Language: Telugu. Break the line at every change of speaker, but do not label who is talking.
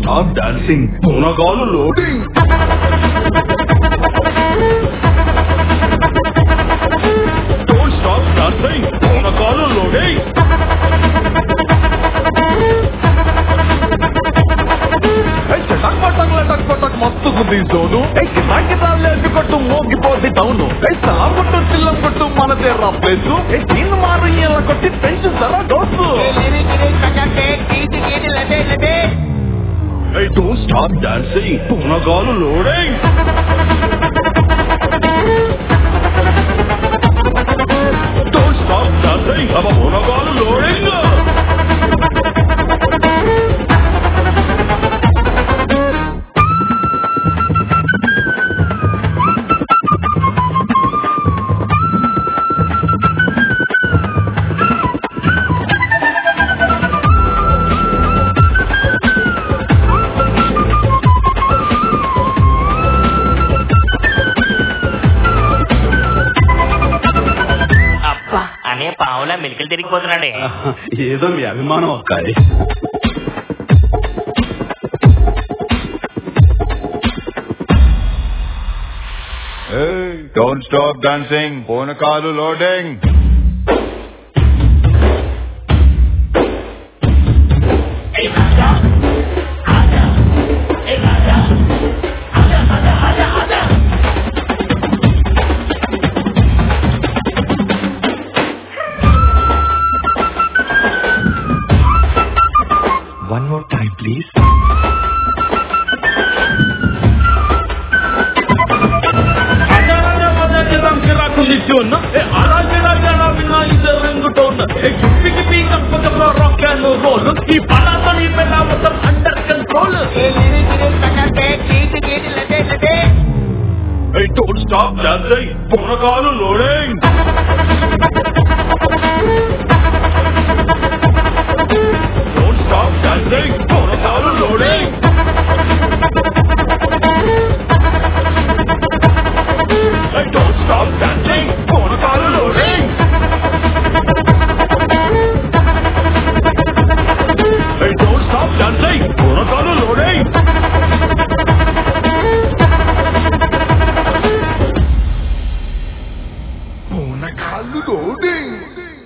స్టాప్ డాన్సింగ్ పూనగాలు లోడింగ్ డోంట్ స్టాప్ డాన్సింగ్ పూనగాలు లోడింగ్ చటక్ పటక్ లటక్ పటక్ మస్తు ఉంది జోను సంగీతాలు కొట్టు మోగిపోద్ది టౌను సలాం కొట్టు చిల్లం కొట్టు మనదే రా ప్లేసు దీన్ని మారు ఇలా కొట్టి పెంచు సరా dose Hey, don't stop dancing. పూనగాలు లోడింగ్ Don't stop dancing. అవ పూనగాలు లోడింగ్
అబ్బా అనే పావులా మెలికలు తిరిగిపోతున్నాడే
ఏదో మీ అభిమానం ఒక్కాయి
Hey, don't stop dancing. పూనకాలు loading
one more time please ఈ పదార్థ నీ పెళ్ళ మొత్తం under control Hey, don't stop dancing. పూనకాలు లోడింగ్ Don't stop dancing. పూనకాలు loading Hey, don't stop dancing. పూనకాలు loading Hey, don't stop dancing. పూనకాలు లోడింగ్ పూనకాలు లోడింగ్